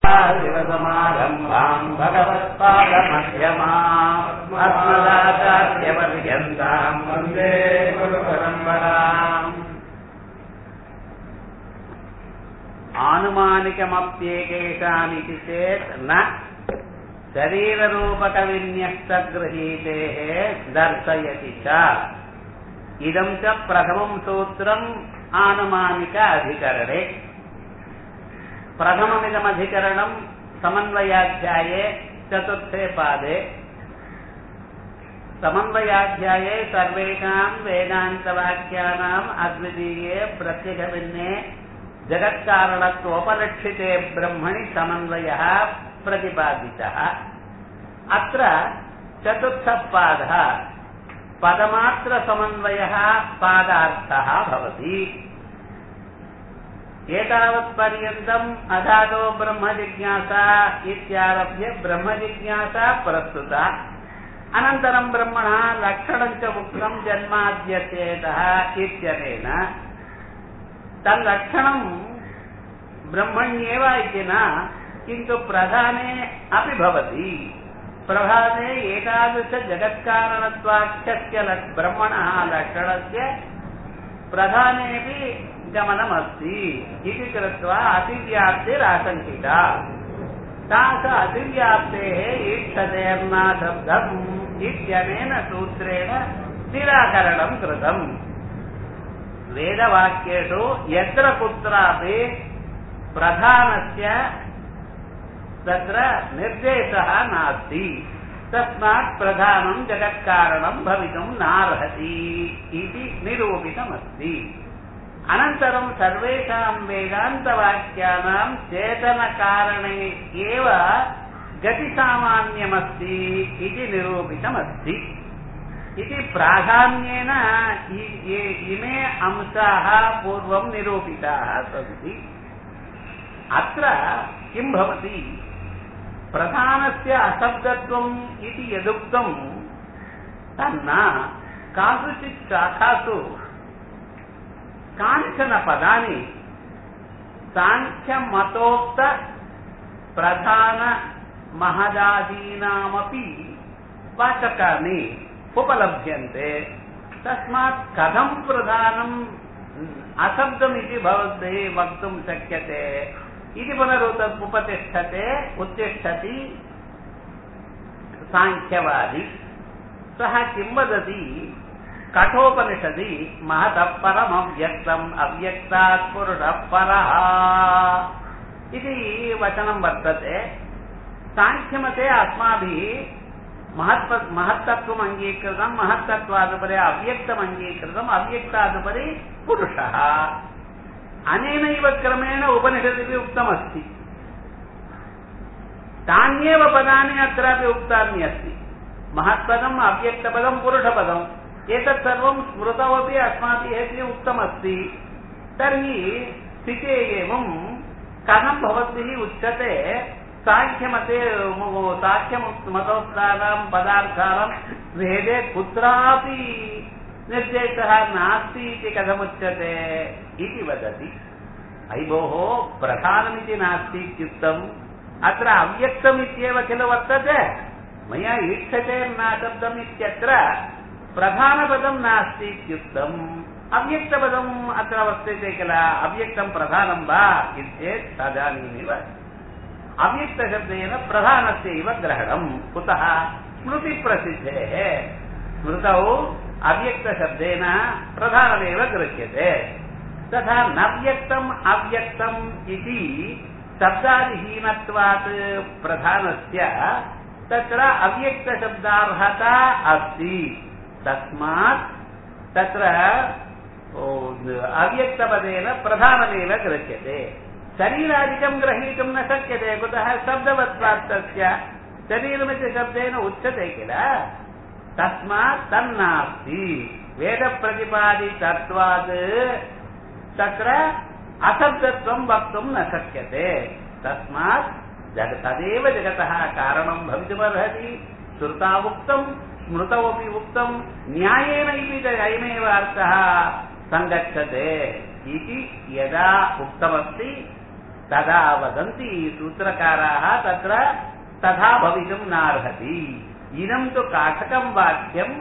शिवसमारम्भाम् भगवत्पादमध्यमाम् अस्मदाचार्यपर्यन्ताम् वन्दे गुरुपरम्पराम् आनुमानिकमप्येकेषामिति चेत् न शरीररूपकविन्यस्तगृहीतेः दर्शयति च इदम् च प्रथमम् सूत्रम् आनुमानिक अधिकरणे प्रथममिदमधिकरणम् समन्वयाध्याये चतुर्थे पादे समन्वयाध्याये सर्वेषाम् वेदान्तवाक्यानाम् अद्वितीये प्रत्यगभिन्ने जगत्कारणत्वोपलक्षिते ब्रह्मणि समन्वयः प्रतिपादितः अत्र चतुर्थः पादः पदमात्रसमन्वयः पादार्थः भवति एतावत्पर्यन्तम् अधातो ब्रह्मजिज्ञासा इत्यारभ्य ब्रह्मजिज्ञासा प्रस्तुता अनन्तरम् ब्रह्मणः लक्षणम् च उक्तम् जन्माद्यचेतः इत्यनेन तल्लक्षणम् ब्रह्मण्येव इति न किन्तु प्रधाने अपि भवति प्रधाने एतादृशजगत्कारणत्वाख्यस्य ब्रह्मणः लक्षणस्य प्रधानेऽपि गमनमस्ति इति कृत्वा अतिव्याप्तिराशङ्किता तास अतिव्याप्तेः ईक्षतेर्नाशब्दम् इत्यनेन सूत्रेण निराकरणम् कृतम् वेदवाक्येषु यत्र कुत्रापि प्रधानस्य तत्र निर्देशः नास्ति तस्मात् प्रधानम् जगत्कारणम् भवितुम् नार्हति इति निरूपितमस्ति अनन्तरम् सर्वेषाम् वेदान्तवाक्यानाम् चेतनकारणे एव गतिसामान्यमस्ति इति निरूपितमस्ति इति प्राधान्येन इमे अंशाः पूर्वम् निरूपिताः सन्ति अत्र किम् भवति प्रधानस्य अशब्दत्वम् इति यदुक्तम् तन्न कासुचित् शाखासु कानिचन पदानि साङ्ख्यमतोक्त प्रधान महदादीनामपि वाचकानि उपलभ्यन्ते तस्मात् कथं प्रधानम् अशब्दमिति भवद्भिः वक्तुं शक्यते इति पुनरुत उपतिष्ठते उत्तिष्ठति साङ्ख्यवादी सः किं वदति कठोपनिषदि महतः परमव्यक्तम् अव्यक्तात् पुरुषः परः इति वचनं वर्तते साङ्ख्यमते अस्माभिः महत्व महत्तत्वम् अङ्गीकृतम् महत्तत्वादुपरि अव्यक्तम् अङ्गीकृतम् अव्यक्तादुपरि पुरुषः अनेनैव क्रमेण उपनिषदिपि उक्तमस्ति तान्येव पदानि अत्रापि उक्तानि अस्ति महत्पदम् अव्यक्तपदम् पुरुषपदम् एतत् सर्वं स्मृतमपि अस्माभिः अपि उक्तमस्ति तर्हि स्थिते एवं कथं भवद्भिः उच्यते साङ्ख्यमते साङ्ख्यमतोक्तानां पदार्थानां वेदे कुत्रापि निर्देशः नास्ति इति कथमुच्यते इति वदति अयि भोः प्रधानमिति नास्ति इत्युक्तम् अत्र अव्यक्तमित्येव खलु वर्तते मया ईक्षते नाशब्दम् इत्यत्र प्रधानपदं नास्ति इत्युक्तम् अव्यक्तपदम् अत्र वर्तते किल अव्यक्तं प्रधानं वा चेत् तदानीमेव अव्यक्तशब्देन प्रधानस्यैव ग्रहणम् कुतः स्मृतिप्रसिद्धेः स्मृतौ अव्यक्तशब्देन प्रधानमेव गृह्यते तथा न व्यक्तम् अव्यक्तम् इति शब्दादिहीनत्वात् प्रधानस्य तत्र अव्यक्तशब्दार्हता अस्ति तस्मात् तत्र अव्यक्तपदेन प्रधानमेव गृह्यते शरीरादिकं ग्रहीतुं न शक्यते कुतः शब्दवत्वात् तस्य शरीरमिति शब्देन उच्यते किल तस्मात् तन्नास्ति वेदप्रतिपादितत्वात् तत्र अशब्दत्वं वक्तुं न शक्यते तस्मात् जग तदेव जगतः कारणं भवितुमर्हति श्रुतावुक्तम् स्मृतमपि उक्तम् न्यायेन इति अयमेव अर्थः सङ्गच्छते इति यदा उक्तमस्ति तदा वदन्ति सूत्रकाराः तत्र तथा भवितुम् नार्हति इदम् तु काठकम् वाक्यम्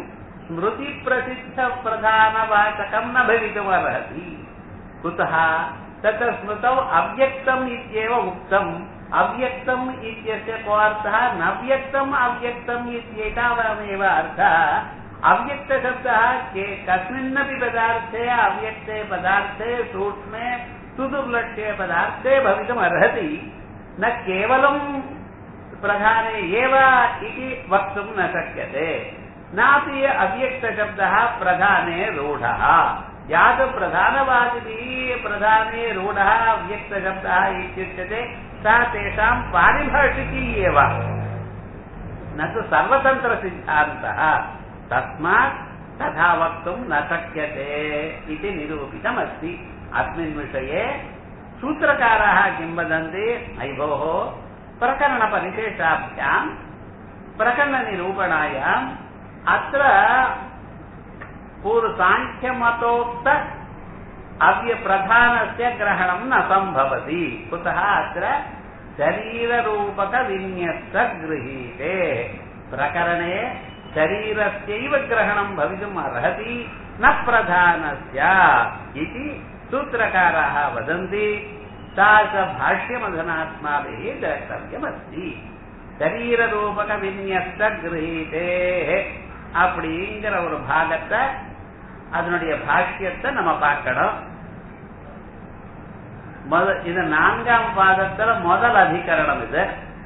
स्मृतिप्रसिद्धप्रधानवाचकम् न भवितुमर्हति कुतः तत्र स्मृतौ अव्यक्तम् इत्येव उक्तम् अव्यक्तम् इत्यस्य को अर्थः नव्यक्तम् अव्यक्तम् इत्येतावानेव अर्थः अव्यक्तशब्दः के कस्मिन्नपि पदार्थे अव्यक्ते पदार्थे सूक्ष्मे सुदुर्लक्ष्ये पदार्थे भवितुम् अर्हति न केवलम् प्रधाने एव इति वक्तुम् न शक्यते नापि अव्यक्तशब्दः प्रधाने रूढः यात् प्रधानवादिभिः प्रधाने रूढः अव्यक्तशब्दः इत्युच्यते सा तेषाम् पारिभाषिकी एव न तु सर्वतन्त्रसिद्धान्तः तस्मात् तथा वक्तुम् न शक्यते इति निरूपितमस्ति अस्मिन् विषये सूत्रकाराः किं वदन्ति अयि भोः प्रकरणपरिशेषाभ्याम् प्रकरणनिरूपणायाम् अत्र पूर्वसाङ्ख्यमतोक्त अव्यप्रधानस्य ग्रहणम् न सम्भवति कुतः अत्र शरीररूपकविन्यस्त गृहीते प्रकरणे शरीरस्यैव ग्रहणम् भवितुम् अर्हति न प्रधानस्य इति सूत्रकाराः वदन्ति सा च भाष्यमधुनात्माभिः द्रष्टव्यमस्ति சரீரரூபக கிரகீதே அப்படிங்கிற ஒரு பாகத்தை அதனுடைய பாஷ்யத்தை நம்ம பார்க்கணும் முத இது நான்காம் பாதத்துல முதல் அதிகரணம் இது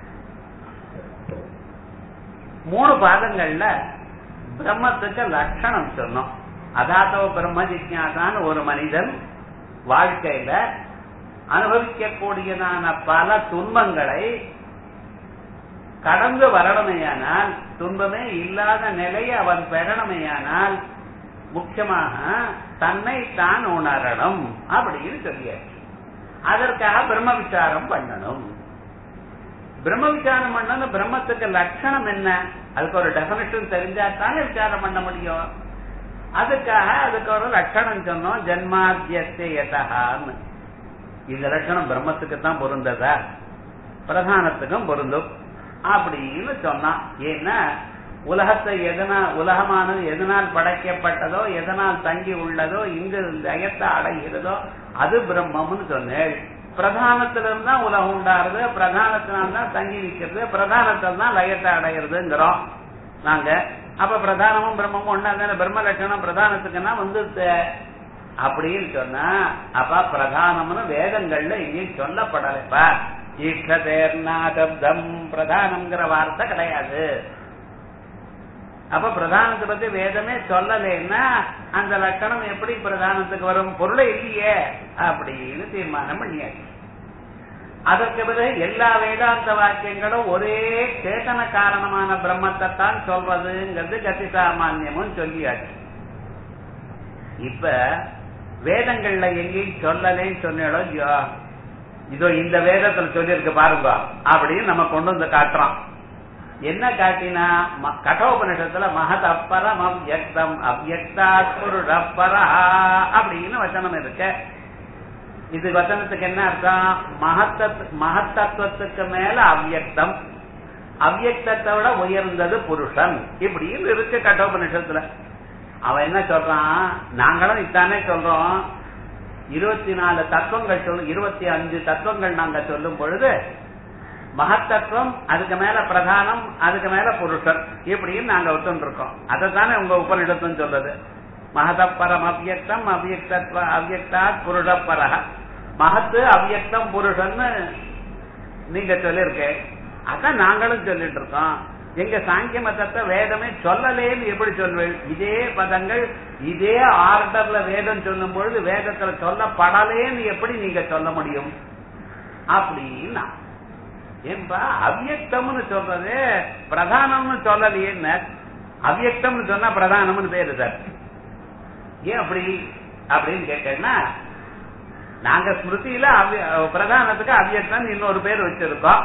மூணு பாதங்கள்ல பிரம்மத்துக்கு லட்சணம் சொன்னோம் அதாத்தோ பிரம்ம ஜிக்யாசான்னு ஒரு மனிதன் வாழ்க்கையில அனுபவிக்கக்கூடியதான பல துன்பங்களை கடந்து வரணுமேயானால் துன்பமே இல்லாத நிலையை அவன் பெறணுமேயானால் முக்கியமாக தன்னை தான் உணரணும் அப்படின்னு சொல்லியாச்சு அதற்காக பிரம்ம விசாரம் பண்ணணும் பிரம்ம விசாரம் பண்ணணும் பிரம்மத்துக்கு லட்சணம் என்ன அதுக்கு ஒரு டெபனிஷன் தெரிஞ்சா தானே விசாரம் பண்ண முடியும் அதுக்காக அதுக்கு ஒரு லட்சணம் சொன்னோம் ஜென்மாத்தியத்தேயதான்னு இந்த லட்சணம் பிரம்மத்துக்கு தான் பொருந்ததா பிரதானத்துக்கும் பொருந்தும் அப்படின்னு சொன்னான் ஏன்னா உலகத்தை எதனால் உலகமானது எதனால் படைக்கப்பட்டதோ எதனால் தங்கி உள்ளதோ இங்கு லயத்தை அடைகிறதோ அது பிரம்மம்னு சொன்னேன் பிரதானத்திலிருந்து தான் உலகம் உண்டாருது பிரதானத்தினால்தான் தங்கி நிற்கிறது பிரதானத்தில் தான் லயத்தை அடைகிறதுங்கிறோம் நாங்க அப்ப பிரதானமும் பிரம்மமும் ஒன்னா தானே பிரம்ம லட்சணம் பிரதானத்துக்குன்னா வந்து அப்படின்னு சொன்னா அப்ப பிரதானம்னு வேதங்கள்ல எங்கேயும் சொல்லப்படலைப்பா ஈஷ்டதேர்நாதப்தம் பிரதானம்ங்கிற வார்த்தை கிடையாது அப்ப பிரதானத்தை பத்தி வேதமே சொல்லலைன்னா அந்த லட்சணம் எப்படி பிரதானத்துக்கு வரும் பொருளை இல்லையே அப்படின்னு தீர்மானம் பண்ணியாச்சு அதற்கு பிறகு எல்லா வேதாந்த வாக்கியங்களும் ஒரே சேதன காரணமான பிரம்மத்தை தான் சொல்றதுங்கிறது கத்தி சாமான்யமும் சொல்லியாச்சு இப்ப வேதங்கள்ல எங்கேயும் சொல்லலேன்னு சொன்னாலோ இதோ இந்த வேதத்துல சொல்லியிருக்கு பாருங்க அப்படின்னு நம்ம கொண்டு வந்து காட்டுறோம் என்ன காட்டினா கட்டோபனிஷத்துல மகத் அப்பரம் அவ்யக்தம் அவ்யக்தா புருஷப்பரா அப்படின்னு வச்சனம் இருக்கு இது வச்சனத்துக்கு என்ன அர்த்தம் மகத்த மகத்தத்துவத்துக்கு மேல அவ்யக்தம் அவ்யக்தத்தை விட உயர்ந்தது புருஷன் இப்படின்னு இருக்கு கட்டோபனிஷத்துல அவன் என்ன சொல்றான் நாங்களும் இதானே சொல்றோம் இருபத்தி நாலு தத்துவங்கள் சொல்லும் இருபத்தி அஞ்சு தத்துவங்கள் நாங்க சொல்லும் பொழுது மகத்தத்துவம் அதுக்கு மேல பிரதானம் அதுக்கு மேல புருஷன் இப்படின்னு நாங்க ஒத்துருக்கோம் அதை தானே உங்க உபநிடத்தும் சொல்றது மகதப்பரம் அவ்யக்தம் அவ்யக்தத்வ அவ்யக்தா புருஷப்பரக மகத்து அவ்யக்தம் புருஷன்னு நீங்க சொல்லியிருக்கேன் அதான் நாங்களும் சொல்லிட்டு இருக்கோம் எங்க சாங்கிய மதத்தை வேதமே சொல்லலேன்னு எப்படி சொல்வேன் இதே பதங்கள் இதே ஆர்டர்ல வேதம் சொல்லும் பொழுது வேதத்துல சொல்லப்படலேன்னு எப்படி நீங்க சொல்ல முடியும் அப்படின்னா ஏன்பா அவ்யக்தம்னு சொல்றது பிரதானம்னு சொல்லலையேன்னு அவ்யக்தம்னு சொன்னா பிரதானம்னு பேரு சார் ஏன் அப்படி அப்படின்னு கேட்டேன்னா நாங்க ஸ்மிருதியில பிரதானத்துக்கு அவ்யக்தம் இன்னொரு பேர் வச்சிருக்கோம்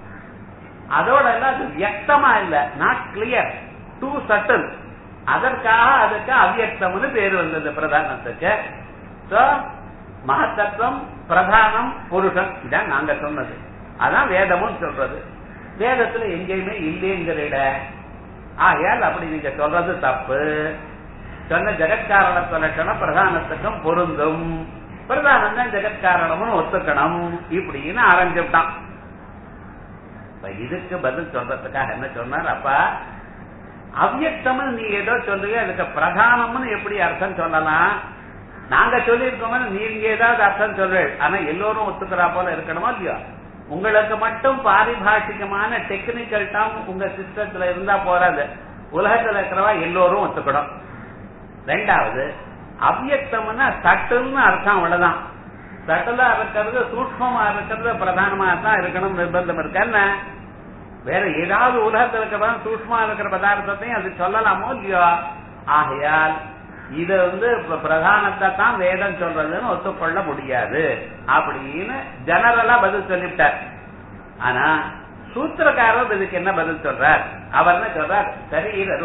அதோட எல்லாம் அது வியக்தமா இல்ல நாட் கிளியர் டூ சட்டில் அதற்காக அதுக்கு அவ்யக்தம்னு பேர் வந்தது பிரதானத்துக்கு மகத்தத்துவம் பிரதானம் புருஷன் இதான் நாங்க சொன்னது அதான் வேதமும் சொல்றது வேதத்துல எங்கேயுமே இல்லைங்கிற ஆகையால் அப்படி நீங்க சொல்றது தப்பு சொன்ன ஜெகத்காரணத்துவ லட்சணம் பிரதானத்துக்கும் பொருந்தும் பிரதானம் தான் ஜெகத்காரணம்னு ஒத்துக்கணும் இப்படின்னு ஆரம்பிச்சுட்டான் இப்ப இதுக்கு பதில் சொல்றதுக்காக என்ன சொன்னார் அப்பா அவ்யக்தம்னு நீ ஏதோ சொல்லுவீங்க அதுக்கு பிரதானம்னு எப்படி அர்த்தம் சொல்லலாம் நாங்க சொல்லியிருக்கோம் நீங்க ஏதாவது அர்த்தம் சொல்றேன் ஆனா எல்லோரும் ஒத்துக்கிறா போல இருக்கணுமா இல்லையா உங்களுக்கு மட்டும் பாரிபாஷிகமான டெக்னிக்கல் டேர்ம் உங்க சிஸ்டத்துல இருந்தா போறாது உலகத்துல இருக்கிறவா எல்லோரும் ஒத்துக்கணும் ரெண்டாவது அவ்யக்தம்னா சட்டுன்னு அர்த்தம் அவ்வளவுதான் சட்டலா இருக்கிறது சூக்மமா இருக்கிறது பிரதானமா தான் இருக்கணும் நிர்பந்தம் இருக்கு என்ன வேற ஏதாவது உலகத்தில் இருக்கிறதா சூக்மா இருக்கிற பதார்த்தத்தையும் அது சொல்லலாமோ இல்லையோ ஆகையால் இது வந்து பிரதானத்தை தான் வேதம் சொல்றதுன்னு ஒத்துக்கொள்ள முடியாது அப்படின்னு ஜெனரலா பதில் சொல்லிவிட்டார் ஆனா சூத்திரக்காரர் இதுக்கு என்ன பதில் சொல்றார் அவர் என்ன சொல்றார் சரீர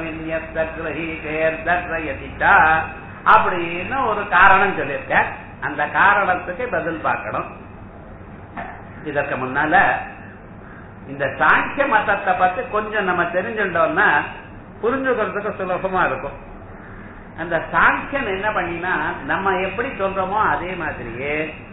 ரூபகவின்யத்தா அப்படின்னு ஒரு காரணம் சொல்லியிருக்கார் அந்த காரணத்துக்கு பதில் பார்க்கணும் இதற்கு முன்னால இந்த சாங்கிய மதத்தை பத்தி கொஞ்சம் நம்ம தெரிஞ்சுட்டோம்னா புரிஞ்சுக்கிறதுக்கு சுலபமா இருக்கும் அந்த சாங்கியன் என்ன பண்ணினா நம்ம எப்படி சொல்றோமோ அதே மாதிரியே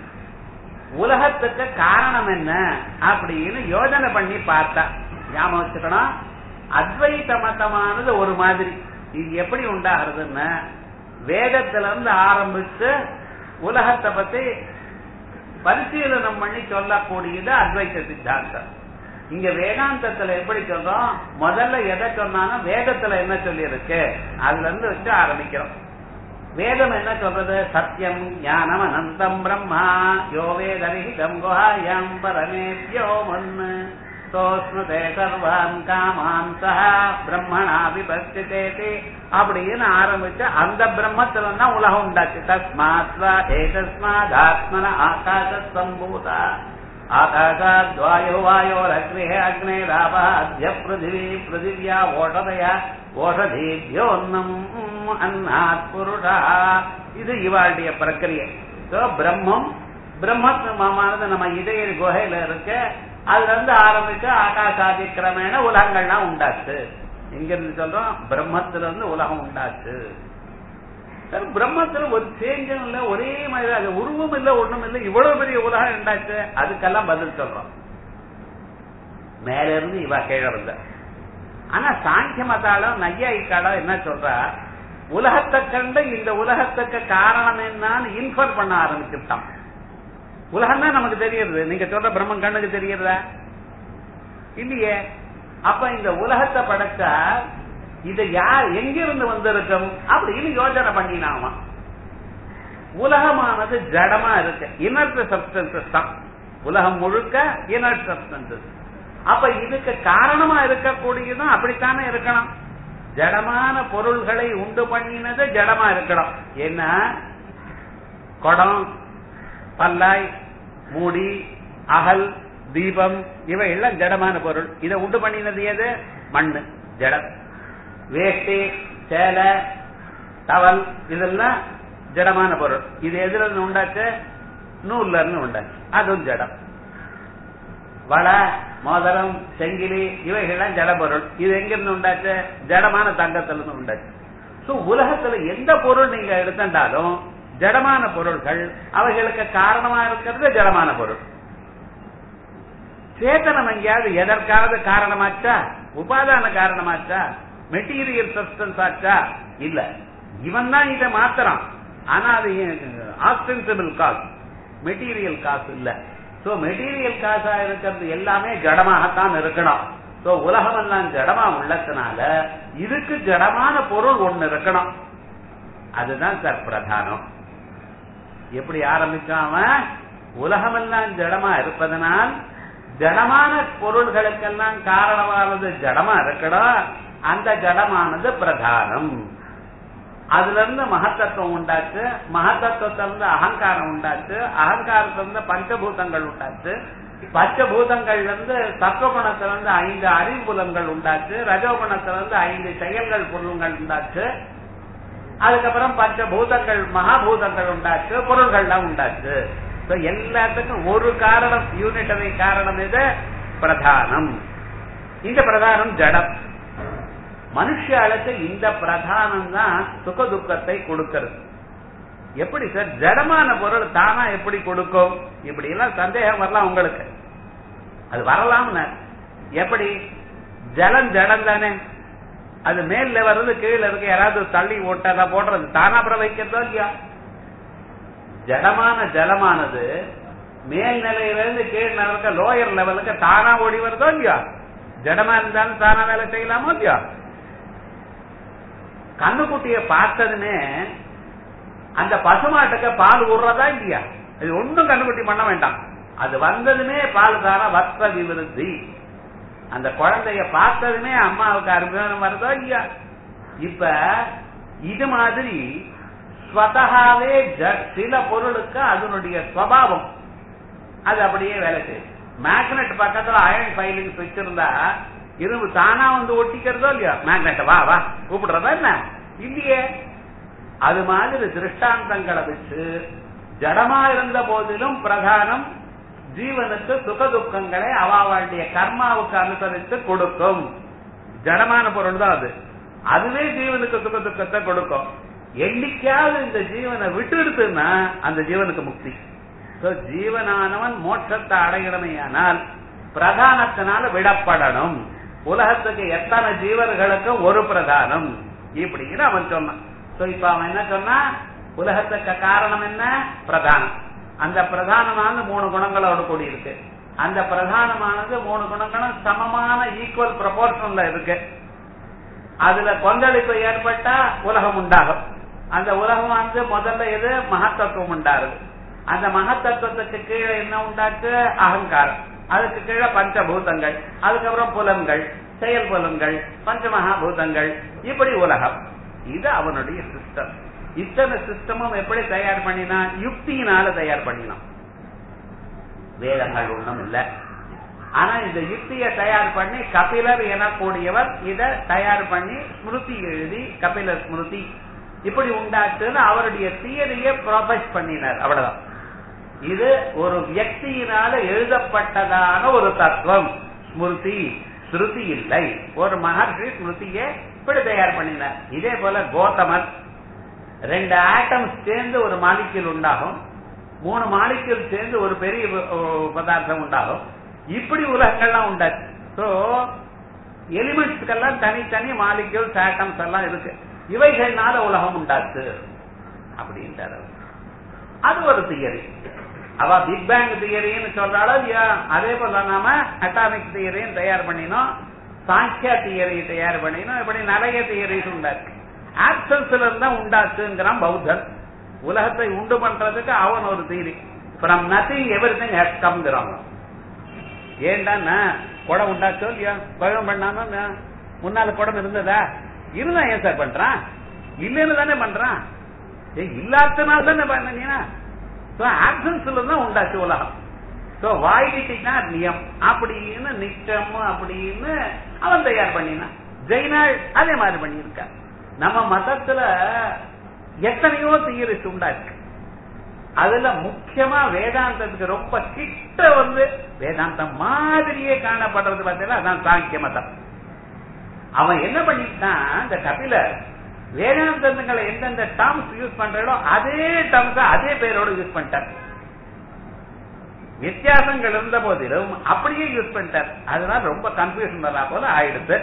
உலகத்துக்கு காரணம் என்ன அப்படின்னு யோஜனை பண்ணி பார்த்தா ஞாபகம் வச்சுக்கணும் அத்வைத மதமானது ஒரு மாதிரி இது எப்படி உண்டாகிறதுன்னா வேதத்துல இருந்து ஆரம்பிச்சு உலகத்தை பத்தி பரிசீலனம் பண்ணி சொல்லக்கூடியது அத்வைத சித்தாந்தம் இங்க வேதாந்தத்துல எப்படி சொல்றோம் முதல்ல எதை சொன்னாலும் வேதத்துல என்ன சொல்லி இருக்கு அதுல இருந்து வச்சு ஆரம்பிக்கிறோம் வேதம் என்ன சொல்றது சத்தியம் ஞானம் அனந்தம் பிரம்மா யோ வேதரிஹிதம் குஹாயம் பரமேத்யோ மன்னு சோஸ்மதே சர்வான் காமான் சஹா பிரம்மணா விபஸ்திதேதி அப்படின்னு ஆரம்பிச்சு அந்த பிரம்மத்துல தான் உலகம் உண்டாச்சு தஸ்மாத்வா ஏகஸ்மாத் ஆத்மன ஆகாச சம்பூதா ஆகாசாத் வாயோ வாயோரக்னே அக்னே ராபாத்ய பிருதிவி பிருதிவியா ஓஷதயா ஓஷதீபியோன்னம் அன்னாத் புருஷா இது இவாளுடைய பிரக்கிரியை பிரம்மம் பிரம்மமானது நம்ம இதய குகையில இருக்க அதுல இருந்து ஆரம்பிச்சு ஆகாசாதி கிரமேண உலகங்கள்லாம் உண்டாச்சு எங்க இருந்து சொல்றோம் பிரம்மத்துல இருந்து உலகம் உண்டாச்சு சார் பிரம்மத்துல ஒரு சேஞ்சும் இல்ல ஒரே மாதிரி அது உருவம் இல்ல ஒண்ணும் இல்ல இவ்வளவு பெரிய உலகம் உண்டாச்சு அதுக்கெல்லாம் பதில் சொல்றோம் மேல இருந்து இவ கீழே வந்த ஆனா சாங்கிய மதாளம் நையாயிக்காலம் என்ன சொல்றா உலகத்தை கண்டு இந்த உலகத்துக்கு காரணம் என்னன்னு இன்ஃபர் பண்ண ஆரம்பிச்சுட்டான் உலகம் தான் நமக்கு தெரியுது நீங்க சொல்ற பிரம்மன் கண்ணுக்கு தெரியறதா இல்லையே அப்ப இந்த உலகத்தை படைச்சா இது யார் எங்கிருந்து வந்திருக்கும் அப்படின்னு யோசனை பண்ணினாமா உலகமானது ஜடமா இருக்கு இனர்ட் சப்டன்சஸ் தான் உலகம் முழுக்க இனர்ட் சப்டன்சஸ் அப்ப இதுக்கு காரணமா இருக்கக்கூடியதும் அப்படித்தானே இருக்கணும் ஜடமான பொருள்களை உண்டு பண்ணினது ஜடமா இருக்கணும் என்ன குடம் பல்லாய் மூடி அகல் தீபம் இவை எல்லாம் ஜடமான பொருள் இதை உண்டு பண்ணினது எது மண்ணு ஜடம் வேஷ்டி சேலை டவல் இதெல்லாம் ஜடமான பொருள் இது எதுல இருந்து உண்டாச்சு நூல்ல இருந்து உண்டாச்சு அதுவும் ஜடம் வளை மோதிரம் செங்கிலி இவைகள்லாம் ஜட பொருள் இது எங்கிருந்து உண்டாச்சு ஜடமான தங்கத்துல இருந்து உண்டாச்சு சோ உலகத்துல எந்த பொருள் நீங்க எடுத்தாலும் ஜடமான பொருள்கள் அவைகளுக்கு காரணமா இருக்கிறது ஜடமான பொருள் சேத்தனம் எங்கேயாவது எதற்காவது காரணமாச்சா உபாதான காரணமாச்சா மெட்டீரியல் சப்ஸ்டன்ஸ் ஆச்சா இல்ல இவன் தான் இதை மாத்திரான் ஆனா அது ஆஸ்டென்சிபிள் காசு மெட்டீரியல் காசு இல்ல சோ மெட்டீரியல் காசா இருக்கிறது எல்லாமே ஜடமாகத்தான் இருக்கணும் சோ உலகம் எல்லாம் ஜடமா உள்ளதுனால இதுக்கு ஜடமான பொருள் ஒண்ணு இருக்கணும் அதுதான் சார் பிரதானம் எப்படி ஆரம்பிச்சாம உலகமெல்லாம் ஜடமா இருப்பதனால் ஜடமான பொருள்களுக்கெல்லாம் காரணமானது ஜடமா இருக்கணும் அந்த ஜடமானது பிரதானம் அதுல இருந்து மகத்தத்துவம் உண்டாச்சு மகத்தத்துவத்திலிருந்து அகங்காரம் உண்டாச்சு அகங்காரத்திலிருந்து பஞ்சபூதங்கள் உண்டாச்சு பஞ்சபூதங்கள்ல இருந்து சத்வகுணத்திலிருந்து ஐந்து அறிவுபுலங்கள் உண்டாச்சு ரஜோகுணத்திலிருந்து ஐந்து செயல்கள் பொருள்கள் உண்டாச்சு அதுக்கப்புறம் பஞ்சபூதங்கள் மகாபூதங்கள் உண்டாச்சு பொருள்கள்லாம் உண்டாச்சு So, எல்லாத்துக்கும் ஒரு காரணம் யூனிட்டரி காரணம் இது பிரதானம் இந்த பிரதானம் ஜடம் மனுஷாளுக்கு இந்த பிரதானம் தான் சுக துக்கத்தை கொடுக்கிறது எப்படி சார் ஜடமான பொருள் தானா எப்படி கொடுக்கும் இப்படி எல்லாம் சந்தேகம் வரலாம் உங்களுக்கு அது வரலாம்னு எப்படி ஜலம் ஜடம் தானே அது மேல வர்றது கீழே இருக்கு யாராவது தள்ளி ஓட்டதா போடுறது தானா பிரவகிக்கிறதோ இல்லையா ஜடமான ஜலமானது மேல் நிலையிலிருந்து கீழ் நிலைக்கு லோயர் லெவலுக்கு தானா ஓடி வருதோ இல்லையா ஜடமா இருந்தாலும் தானா வேலை செய்யலாமோ இல்லையா கண்ணுக்குட்டிய பார்த்ததுமே அந்த பசுமாட்டுக்கு பால் விடுறதா இல்லையா இது ஒன்றும் கண்ணுக்குட்டி பண்ண வேண்டாம் அது வந்ததுமே பால் தாரா வத்த விவிருத்தி அந்த குழந்தைய பார்த்ததுமே அம்மாவுக்கு அருமையான வருதோ இல்லையா இப்ப இது மாதிரி ஸ்வதகாவே சில பொருளுக்கு அதனுடைய சுவாவம் அது அப்படியே வேலை செய்யும் மேக்னெட் பக்கத்துல அயன் ஃபைலிங்ஸ் வச்சிருந்தா இரும்பு தானா வந்து ஒட்டிக்கிறதோ இல்லையா மேக்னெட் வா வா கூப்பிடுறதா என்ன இல்லையே அது மாதிரி திருஷ்டாந்தங்களை வச்சு ஜடமா இருந்த போதிலும் பிரதானம் ஜீவனுக்கு சுக துக்கங்களை அவாவாளுடைய கர்மாவுக்கு அனுசரித்து கொடுக்கும் ஜடமான பொருள் தான் அது அதுவே ஜீவனுக்கு சுக துக்கத்தை கொடுக்கும் என்னைக்காவது இந்த ஜீவனை விட்டுடுத்துன்னா அந்த ஜீவனுக்கு முக்தி ஜீவனானவன் மோட்சத்தை அடையணுமையானால் பிரதானத்தினால விடப்படணும் உலகத்துக்கு எத்தனை ஜீவர்களுக்கு ஒரு பிரதானம் இப்படின்னு அவன் சொன்னான் இப்ப அவன் என்ன சொன்னா உலகத்துக்கு காரணம் என்ன பிரதானம் அந்த பிரதானமானது மூணு குணங்களோடு கூடி இருக்கு அந்த பிரதானமானது மூணு குணங்களும் சமமான ஈக்குவல் ப்ரொபோர்ஷன்ல இருக்கு அதுல கொந்தளிப்பு ஏற்பட்டா உலகம் உண்டாகும் அந்த உலகம் வந்து முதல்ல எது மகத்தத்துவம் உண்டாருது அந்த மகத்தத்துவத்துக்கு கீழே என்ன உண்டாச்சு அகங்காரம் அதுக்கு கீழே பஞ்சபூதங்கள் அதுக்கப்புறம் புலன்கள் செயல் புலன்கள் பஞ்சமகாபூதங்கள் இப்படி உலகம் இது அவனுடைய சிஸ்டம் இத்தனை சிஸ்டமும் எப்படி தயார் பண்ணினா யுக்தியினால தயார் பண்ணினான் வேதங்கள் ஒண்ணும் இல்ல ஆனா இந்த யுக்தியை தயார் பண்ணி கபிலர் எனக்கூடியவர் இத தயார் பண்ணி ஸ்மிருதி எழுதி கபிலர் ஸ்மிருதி இப்படி உண்டாச்சுன்னு அவருடைய தியரியை ப்ரொபஸ் பண்ணினார் அவ்வளவுதான் இது ஒரு வியக்தியினால எழுதப்பட்டதான ஒரு தத்துவம் ஸ்மிருதி ஸ்ருதி இல்லை ஒரு மகர்ஷி ஸ்மிருதியை இப்படி தயார் பண்ணினார் இதே போல கோதமர் ரெண்டு ஆட்டம்ஸ் சேர்ந்து ஒரு மாலிக்யூல் உண்டாகும் மூணு மாலிக்யூல் சேர்ந்து ஒரு பெரிய பதார்த்தம் உண்டாகும் இப்படி உலகங்கள்லாம் உண்டாச்சு சோ எலிமெண்ட்ஸ்க்கெல்லாம் தனித்தனி மாலிக்யூல்ஸ் ஆட்டம்ஸ் எல்லாம் இருக்கு இவைகள்னால உலகம் உண்டாச்சு அப்படின்றார் அது ஒரு தியரி அவ பிக் பேங் தியரின்னு சொல்றாளோ இல்லையா அதே போல நாம அட்டாமிக் தியரியும் தயார் பண்ணினோம் சாங்கியா தியரி தயார் பண்ணினோம் இப்படி நிறைய தியரிஸ் உண்டாச்சு ஆப்சன்ஸ்ல இருந்தா உண்டாச்சுங்கிறான் பௌத்தன் உலகத்தை உண்டு பண்றதுக்கு அவன் ஒரு theory from nothing everything has கம்ங்கிறாங்க ஏன்டா குடம் உண்டாச்சோ இல்லையா பழம் பண்ணாம முன்னால குடம் இருந்ததா இருந்தா ஏன் சார் பண்றான் இல்லைன்னு தானே பண்றான் இல்லாதனால தானே பண்ணீங்கன்னா ஆப்சன்ஸ்ல தான் உண்டாச்சு உலகம் சோ வாய்கிட்டினா நியம் அப்படின்னு நிச்சயம் அப்படின்னு அவன் தயார் பண்ணினான் ஜெயினாள் அதே மாதிரி பண்ணியிருக்க நம்ம மதத்துல எத்தனையோ தியரிஸ் உண்டாச்சு அதுல முக்கியமா வேதாந்தத்துக்கு ரொம்ப கிட்ட வந்து வேதாந்தம் மாதிரியே காணப்படுறது பார்த்தீங்கன்னா அதான் சாங்கிய மதம் அவன் என்ன பண்ணிட்டான் இந்த கபில வேதாந்தங்களை எந்தெந்த டேர்ம்ஸ் யூஸ் பண்றோ அதே டேர்ம்ஸ் அதே பேரோட யூஸ் பண்ணிட்டார் வித்தியாசங்கள் இருந்த போதிலும் அப்படியே யூஸ் பண்ணிட்டார் அதனால ரொம்ப கன்ஃபியூஷன் வரா போல ஆயிடுது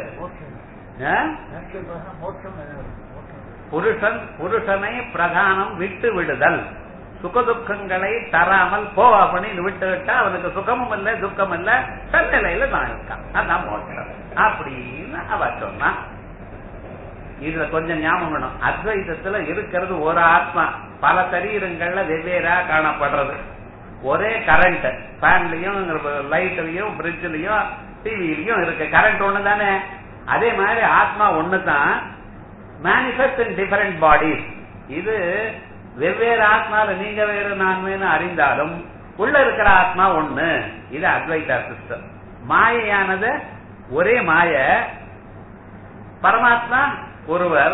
புருஷன் புருஷனை பிரதானம் விட்டு விடுதல் சுகதுக்கங்களை தராமல் போ அப்படின்னு விட்டு விட்டா அவனுக்கு சுகமும் இல்ல துக்கம் இல்ல தன்னிலையில தான் இருக்கான் அதான் மோட்சம் அப்படின்னு அவ சொன்னான் இதுல கொஞ்சம் ஞாபகம் வேணும் அத்வைதத்துல இருக்கிறது ஒரு ஆத்மா பல சரீரங்கள்ல வெவ்வேறா காணப்படுறது ஒரே கரண்ட் ஃபேன்லயும் லைட்லயும் பிரிட்ஜ்லயும் டிவிலையும் இருக்கு கரண்ட் ஒண்ணு தானே அதே மாதிரி ஆத்மா ஒண்ணு தான் மேனிஃபெஸ்ட் இன் டிஃபரெண்ட் பாடிஸ் இது வெவ்வேறு ஆத்மால நீங்க வேறு நான் வேறு அறிந்தாலும் உள்ள இருக்கிற ஆத்மா ஒண்ணு இது அத்வைதா சிஸ்டம் மாயையானது ஒரே மாய பரமாத்மா ஒருவர்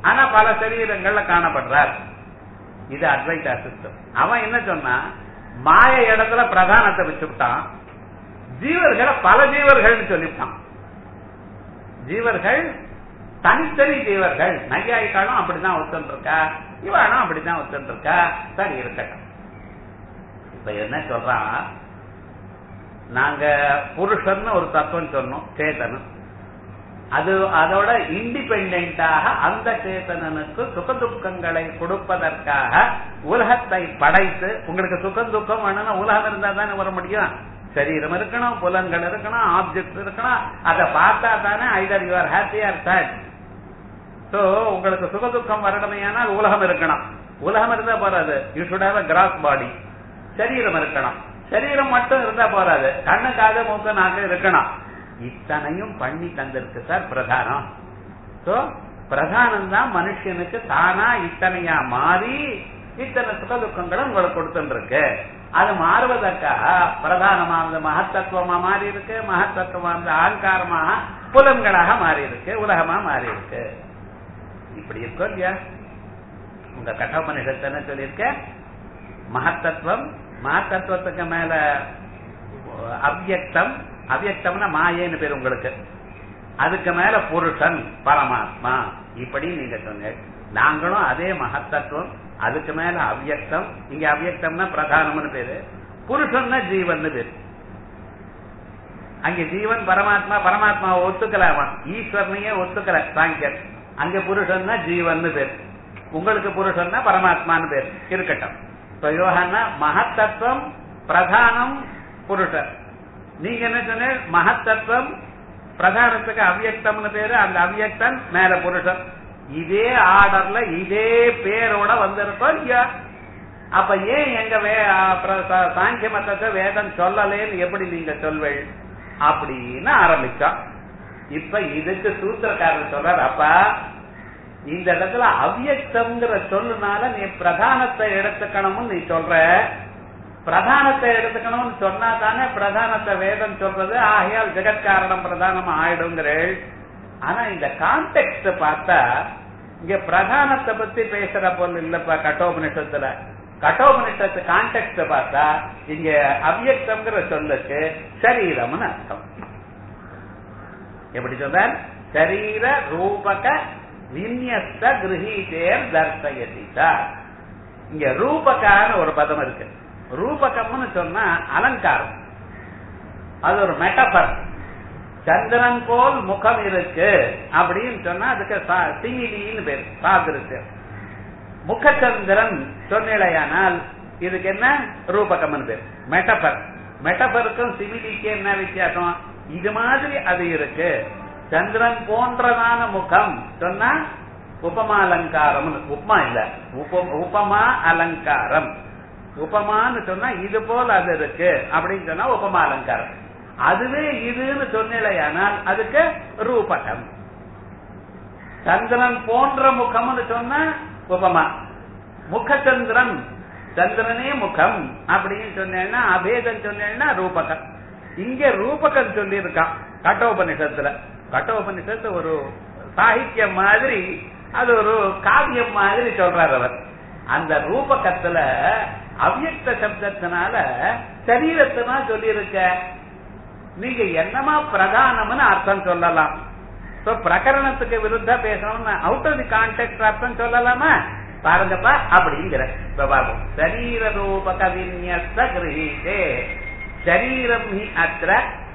ஆனா பல சரீரங்கள்ல காணப்படுறார் இது அத்வைதா சிஸ்டம் அவன் என்ன சொன்னா மாய இடத்துல பிரதானத்தை வச்சுட்டான் ஜீவர்களை பல ஜீவர்கள்னு சொல்லிவிட்டான் ஜீவர்கள் தனித்தனி ஜீவர்கள் நையாயிக்காலும் அப்படிதான் ஒத்துன்னு இருக்கா இவானும் அப்படிதான் ஒத்துன்னு இருக்கா சரி இருக்கட்டும் இப்ப என்ன சொல்றான் நாங்க புருஷன் ஒரு தத்துவம் சொன்னோம் சேதனம் அது அதோட இண்டிபெண்டாக அந்த சேத்தனனுக்கு சுக துக்கங்களை கொடுப்பதற்காக உலகத்தை படைத்து உங்களுக்கு சுகம் துக்கம் வேணும்னா உலகம் இருந்தா தானே வர முடியும் சரீரம் இருக்கணும் புலன்கள் இருக்கணும் ஆப்ஜெக்ட் இருக்கணும் அதை பார்த்தா தானே either you are happy or sad so உங்களுக்கு சுக துக்கம் வரணுமையானால் உலகம் இருக்கணும் உலகம் இருந்தா போறாது you should have gross body சரீரம் இருக்கணும் சரீரம் மட்டும் இருந்தா போறாது கண்ணு காது மூக்கு நாக்கு இருக்கணும் இத்தனையும் பண்ணி தந்திருக்கு சார் பிரதானம் சோ பிரதானம் தான் மனுஷனுக்கு தானா இத்தனையா மாறி இத்தனை சுக துக்கங்களை உங்களுக்கு கொடுத்துருக்கு அது மாறுவதற்காக பிரதானமானது மகத்தத்துவமா மாறி இருக்கு மகத்தத்துவமானது ஆங்காரமாக புலன்களாக மாறி இருக்கு உலகமா மாறி இருக்கு இப்படி இருக்கும் இல்லையா உங்க கட்டோபனிஷத்து என்ன சொல்லியிருக்க மகத்தத்துவம் மகத்தத்துவத்துக்கு மேல அவ்யக்தம் அவ்யக்தம்னா மாயேன்னு பேர் உங்களுக்கு அதுக்கு மேல புருஷன் பரமாத்மா இப்படி நீங்க சொன்னீங்க நாங்களும் அதே மகத்தத்துவம் அதுக்கு மேல அவ்யக்தம் இங்க அவ்யக்தம்னா பிரதானம்னு பேரு புருஷன்னா ஜீவன் பேரு அங்க ஜீவன் பரமாத்மா பரமாத்மாவை ஒத்துக்கலாமா ஈஸ்வரனையே ஒத்துக்கல சாங்கியர் அங்க புருஷன்னா ஜீவன் பேர் உங்களுக்கு புருஷன்னா பரமாத்மான்னு பேர் இருக்கட்டும் இப்ப யோகன்னா மகத்தத்துவம் பிரதானம் புருஷன் நீங்க என்ன சொன்ன மகத்தத்துவம் பிரதானத்துக்கு அவ்யக்தம்னு பேரு அந்த அவ்யக்தன் மேல புருஷன் இதே ஆர்டர்ல இதே பேரோட வந்திருக்கோம் இல்லையா அப்ப ஏன் எங்க வே சாங்கிய மத்தத்தை வேதம் சொல்லலேன்னு எப்படி நீங்க சொல்வீள் அப்படின்னு ஆரம்பிச்சோம் இப்ப இதுக்கு சூத்திரக்காரர் சொல்றார் அப்பா இந்த இடத்துல அவ்யக்தம்ங்கிற சொல்லுனால நீ பிரதானத்தை எடுத்துக்கணும்னு நீ சொல்ற பிரதானத்தை எடுத்துக்கணும்னு சொன்னா தானே பிரதானத்தை வேதம் சொல்றது ஆகையால் ஜெகத்காரணம் பிரதானம் ஆயிடுங்கிறேள் ஆனா இந்த கான்டெக்ட் பார்த்தா இங்க பிரதானத்தை பத்தி பேசுற போல் இல்லப்பா கட்டோபனிஷத்துல கட்டோபனிஷத்து கான்டெக்ட் பார்த்தா இங்க அவ்யக்தம்ங்கிற சொல்லுக்கு சரீரம்னு அர்த்தம் எப்படி சொல்றார் சரீர ரூபக விநியஸ்த கிரகீதேர் தர்சயதிதா இங்க ரூபகான ஒரு பதம் இருக்கு ரூபகம்னு சொன்னா அலங்காரம் அது ஒரு மெட்டபர் சந்திரன் போல் முகம் இருக்கு அப்படின்னு சொன்னா அதுக்கு சிமிலின்னு பேர் சாதிருக்கு முகச்சந்திரன் சொன்னிலையானால் இதுக்கு என்ன ரூபகம்னு பேர் மெட்டபர் மெட்டபருக்கும் சிமிலிக்கு என்ன வித்தியாசம் இது மாதிரி அது இருக்கு சந்திரன் போன்றதான முகம் சொன்னா உபமா அலங்காரம் உப்மா இல்ல உபமா அலங்காரம் உபமான்னு சொன்னா இது போல அது இருக்கு அப்படின்னு சொன்னா உபமா அலங்காரம் அதுவே இதுன்னு சொன்னிலையானால் அதுக்கு ரூபகம் சந்திரன் போன்ற முகம்னு சொன்னா உபமா முகச்சந்திரன் சந்திரனே முகம் அப்படின்னு சொன்னேன்னா அபேதம் சொன்னேன்னா ரூபகம் இங்க ரூபகம் சொல்லி இருக்கான் கட்டோபனிஷத்துல கட்டோபனிஷத்து ஒரு சாகித்யம் மாதிரி அது ஒரு காவியம் மாதிரி சொல்றார் அவர் அந்த ரூபகத்துல அவ்யக்த சப்தத்தினால சரீரத்தினா சொல்லி இருக்க நீங்க என்னமா பிரதானம்னு அர்த்தம் சொல்லலாம் பிரகரணத்துக்கு விருத்தா பேசணும்னு அவுட் ஆஃப் தி கான்டெக்ட் அர்த்தம் சொல்லலாமா பாருங்கப்பா அப்படிங்கிற பாபு சரீர ரூபக விநியஸ்த கிரகீதே சரீரம் ஹி அத்திர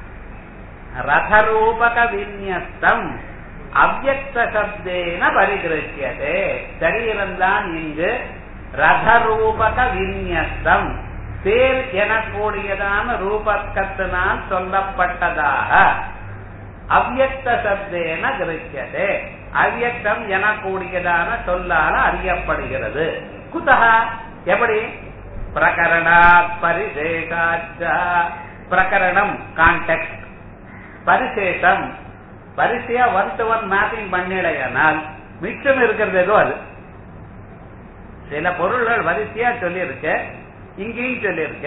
ரதரூபக விநியஸ்தம் அவ்வக்த சப்தேன பரிகிருஷ்யதே சரீரம் தான் இங்கு ரதரூபக விநியஸ்தம் தேர் எனக்கூடியதான ரூபக்கத்தினால் சொல்லப்பட்டதாக அவ்வக்த சப்தேன கிருஷ்யதே அவ்யக்தம் எனக்கூடியதான சொல்லால அறியப்படுகிறது குதகா எப்படி பிரகரணாத் பரிசேஷாச்ச பிரகரணம் கான்டெக்ட் பரிசேஷம் வரிசையா ஒன் டு ஒன் மேப்பிங் பண்ணிடையானால் மிச்சம் இருக்கிறது ஏதோ அது சில பொருள்கள் வரிசையா சொல்லியிருக்க இங்கேயும் சொல்லியிருக்க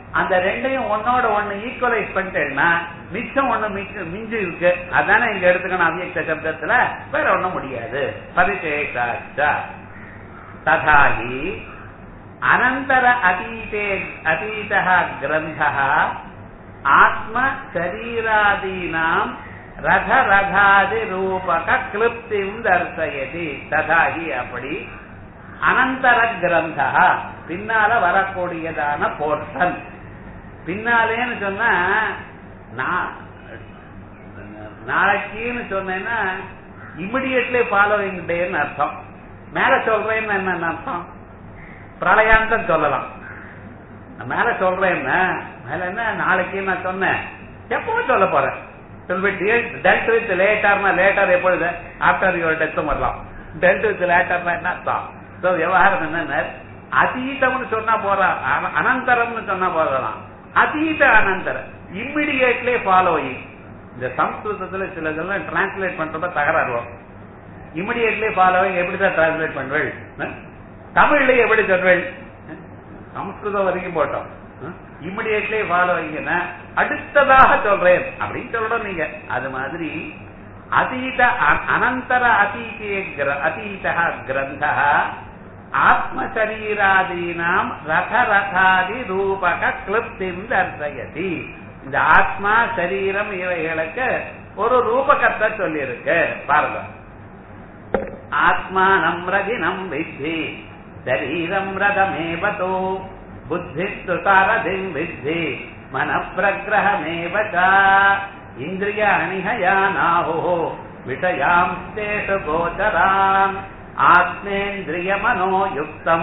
அந்த ரெண்டையும் ஒன்னோட ஒண்ணு ஈக்குவலைஸ் பண்ணிட்டேன்னா மிச்சம் ஒண்ணு மிச்ச மிஞ்சி இருக்கு அதானே இங்க எடுத்துக்கணும் அவ்யக்த சப்தத்துல வேற ஒண்ணும் முடியாது பரிசேஷாச்ச ததாகி அனந்தர அதீதே அதீத கிரந்த ஆத்ம சரீராதீனாம் ரத ரதாதி ரூபக கிளிப்திம் தர்சயதி ததாகி அப்படி அனந்தர கிரந்தா பின்னால வரக்கூடியதான போர்ஷன் பின்னாலேன்னு சொன்னா நான் நாளைக்குன்னு சொன்னேன்னா இமிடியட்லி ஃபாலோவிங் டேன்னு அர்த்தம் மேல சொல்றேன்னு என்ன அர்த்தம் பிரளயாந்தம் சொல்லலாம் நான் மேல சொல்றேன்னா மேல என்ன நாளைக்கு நான் சொன்னேன் எப்பவும் சொல்ல போறேன் டெல்ட் வித் லேட்டர்னா லேட்டர் எப்பொழுது ஆஃப்டர் யுவர் டெத்தும் வரலாம் டெல்ட் வித் லேட்டர்னா என்ன அர்த்தம் ஸோ விவகாரம் என்னன்னா அதீதம்னு சொன்னா போறா அனந்தரம்னு சொன்னா போதலாம் அதீத அனந்தரம் இம்மிடியேட்லி ஃபாலோயிங் இந்த சம்ஸ்கிருதத்துல சிலதெல்லாம் டிரான்ஸ்லேட் பண்றப்ப தகராறு வரும் இமிடியேட்லி ஃபாலோவிங் எப்படி தான் டிரான்ஸ்லேட் பண்ணுவேள் தமிழ்ல எப்படி சொல்வேள் சம்ஸ்கிருதம் வரைக்கும் போட்டோம் இமிடியேட்லி ஃபாலோவிங்னா அடுத்ததாக சொல்றேன் அப்படின்னு சொல்லணும் நீங்க அது மாதிரி அதீத அனந்தர அதீதே அதீத கிரந்த ஆத்மசரீராதீனாம் ரத ரதாதி ரூபக கிளிப்திம் தர்சயதி இந்த ஆத்மா சரீரம் இவைகளுக்கு ஒரு ரூபகத்தை சொல்லி இருக்கு பாருங்க ஆத்மானம் ரதினம் வித்தி சரீரம் ரதமேவதோ புத்திஸ்து சாரதிம் வித்தி மன பிரகிரகமேவ இந்திரிய அணிஹயானாஹோ விஷயாம் தேஷு கோச்சரான் ஆத்மேந்திரிய மனோயுக்தம்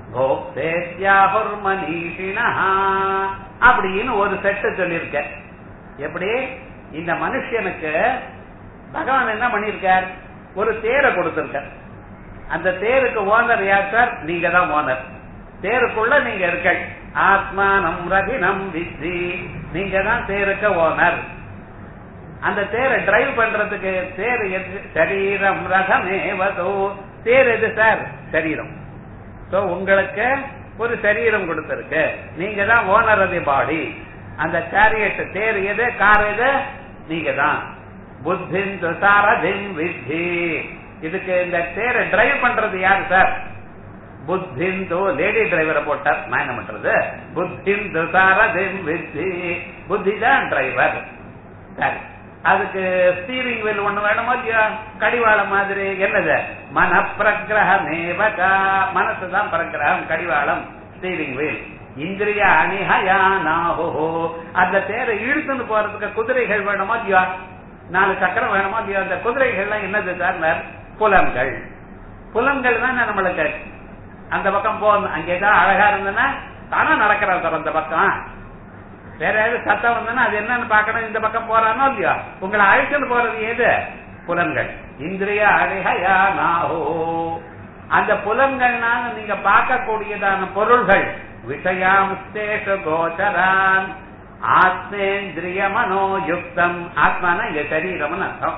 போக்தேத்யாஹுர்மனீஷிணா அப்படின்னு ஒரு செட்டு சொல்லியிருக்க எப்படி இந்த மனுஷனுக்கு பகவான் என்ன பண்ணிருக்கார் ஒரு தேரை கொடுத்திருக்கார் அந்த தேருக்கு ஓனர் யார் சார் நீங்க தான் ஓனர் தேருக்குள்ள நீங்க இருக்க ஆத்மானம் ரதினம் வித்தி நீங்க தான் தேருக்கு ஓனர் அந்த தேரை டிரைவ் பண்றதுக்கு தேர் எது சரீரம் ரதமேவதோ தேர் எது சார் சரீரம் சோ உங்களுக்கு ஒரு சரீரம் கொடுத்திருக்கு நீங்க தான் ஓனர் அது பாடி அந்த சேரியட் தேர் எது கார் எது நீங்க தான் புத்தின் சாரதின் வித்தி இதுக்கு இந்த தேரை டிரைவ் பண்றது யாரு சார் புத்திந்து லேடி டிரைவரை போட்டார் நான் என்ன பண்றது புத்திந்து சாரதின் வித்தி புத்தி தான் டிரைவர் சரி அதுக்கு ஸ்டீரிங் வீல் ஒண்ணு வேணுமோ இல்லையா கடிவாளம் மாதிரி என்னது மன பிரகிரகமேவகா மனசு தான் பிரகிரகம் கடிவாளம் ஸ்டீரிங் வீல் இந்திரிய அணிஹயானாஹோ அந்த தேரை இழுத்துன்னு போறதுக்கு குதிரைகள் வேணுமோ இல்லையா நாலு சக்கரம் வேணுமோ இல்லையா அந்த குதிரைகள்லாம் என்னது சார் புலன்கள் புலன்கள் தான் நம்மளுக்கு அந்த பக்கம் போகணும் அங்கே ஏதாவது அழகா இருந்ததுன்னா தானே நடக்கிறான் சார் அந்த பக்கம் வேற ஏதாவது சத்தம் வந்ததுன்னா அது என்னன்னு பாக்கணும் இந்த பக்கம் போறானோ இல்லையா உங்களை அழைச்சுன்னு போறது ஏது புலன்கள் இந்திரிய அழகையா நாஹோ அந்த புலன்கள்னால நீங்க பார்க்கக்கூடியதான பொருள்கள் விஷயாம் கோச்சரான் ஆத்மேந்திரிய மனோயுக்தம் ஆத்மான இங்க சரீரம்னு அர்த்தம்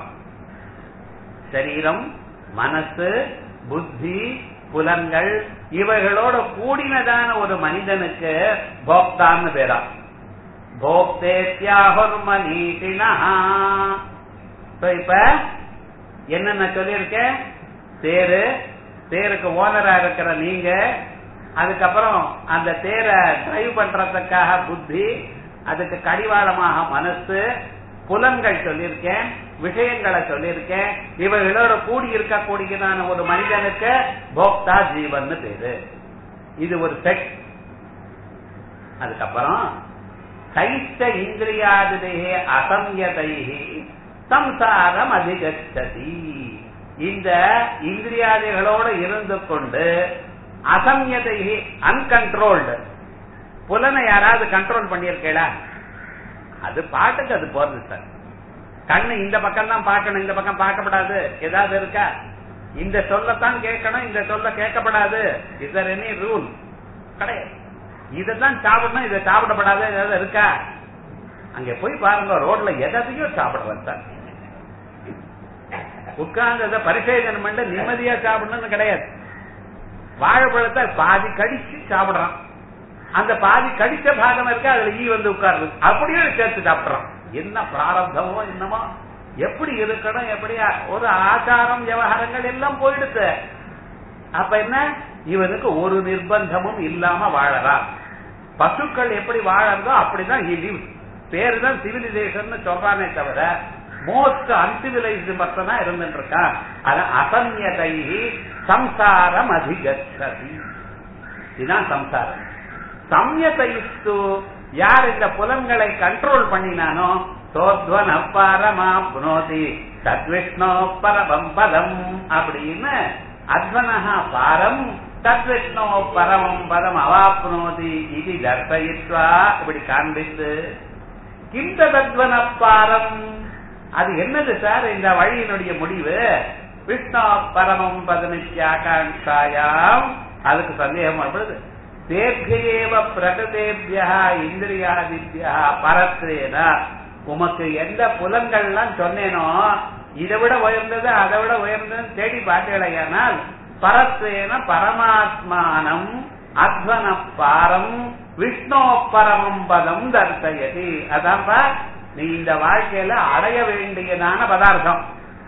சரீரம் மனசு புத்தி புலன்கள் இவைகளோட கூடினதான ஒரு மனிதனுக்கு போக்தான்னு பேரா போக்தேத்யாஹுர்மனீஷினா இப்ப என்னென்ன சொல்லியிருக்கேன் தேரு தேருக்கு ஓனரா இருக்கிற நீங்க அதுக்கப்புறம் அந்த தேரை டிரைவ் பண்றதுக்காக புத்தி அதுக்கு கடிவாளமாக மனசு புலன்கள் சொல்லியிருக்கேன் விஷயங்களை சொல்லியிருக்கேன் இவைகளோட கூடி இருக்கக்கூடியதான ஒரு மனிதனுக்கு போக்தா ஜீவன் பேரு இது ஒரு செட் அதுக்கப்புறம் கைஷ்ட இந்திரியாதிதே அசம்யதைஹி சம்சாரம் அதிகச்சதி இந்த இந்திரியாதிகளோடு இருந்து கொண்டு அசம்யதை அன்கண்ட்ரோல்டு புலனை யாராவது கண்ட்ரோல் பண்ணியிருக்கேடா அது பாட்டுக்கு அது போறது சார் கண்ணு இந்த பக்கம் தான் பார்க்கணும் இந்த பக்கம் பார்க்கப்படாது ஏதாவது இருக்கா இந்த சொல்லத்தான் கேட்கணும் இந்த சொல்ல கேட்கப்படாது இஸ் எனி ரூல் கிடையாது இதைத்தான் சாப்பிடணும் இதை சாப்பிடப்படாது ஏதாவது இருக்கா அங்க போய் பாருங்க ரோட்ல எதையும் சாப்பிடுறேன் சார் உட்கார்ந்து பரிசேதனம் பண்ண நிம்மதியா சாப்பிடணும்னு கிடையாது வாழைப்பழத்தை பாதி கடிச்சு சாப்பிடுறான் அந்த பாதி கடிச்ச பாகம் இருக்கு அதுல ஈ வந்து உட்காருது அப்படியே சேர்த்து சாப்பிடுறோம் என்ன பிராரப்தமோ என்னமோ எப்படி இருக்கணும் எப்படி ஒரு ஆச்சாரம் விவகாரங்கள் எல்லாம் போயிடுது அப்ப என்ன இவனுக்கு ஒரு நிர்பந்தமும் இல்லாம வாழறான் பசுக்கள் எப்படி வாழறதோ அப்படிதான் ஹி லிவ்ஸ் பேரு தான் சிவிலைசேஷன் சொல்றானே தவிர மோஸ்ட் அன்சிவிலைஸ்டு மட்டும் தான் இருந்துட்டு இருக்கான் அது அசன்யதை சம்சாரம் அதிகச்சதி இதுதான் சம்சாரம் சம்யதைஸ்து யார் இந்த புலன்களை கண்ட்ரோல் பண்ணினானோ சோத்வன் அப்பாரமா புனோதி தத்விஷ்ணோ பரமம் பதம் அப்படின்னு அத்வனஹா பாரம் தத்விஷ்ணோ பரமம் பதம் அவாப்னோதி இது தர்சயித்வா இப்படி காண்பித்து கிந்த தத்வன பாரம் அது என்னது சார் இந்த வழியினுடைய முடிவு விஷ்ணு பரமம் பதமித்யாகாங்காயாம் அதுக்கு சந்தேகம் வருது தேர்க்கையேவ பிரகதேபியா இந்திரியாதித்யா பரத்ரேன உமக்கு எந்த புலன்கள்லாம் சொன்னேனோ இதை விட உயர்ந்தது அதை விட உயர்ந்தது தேடி பார்த்தீங்களேயானால் பரத்ரேன பரமாத்மானம் அத்வன பாரம் விஷ்ணோ பரமம் பதம் தர்சயதி அதான்பா நீ இந்த வாழ்க்கையில அடைய வேண்டியதான பதார்த்தம்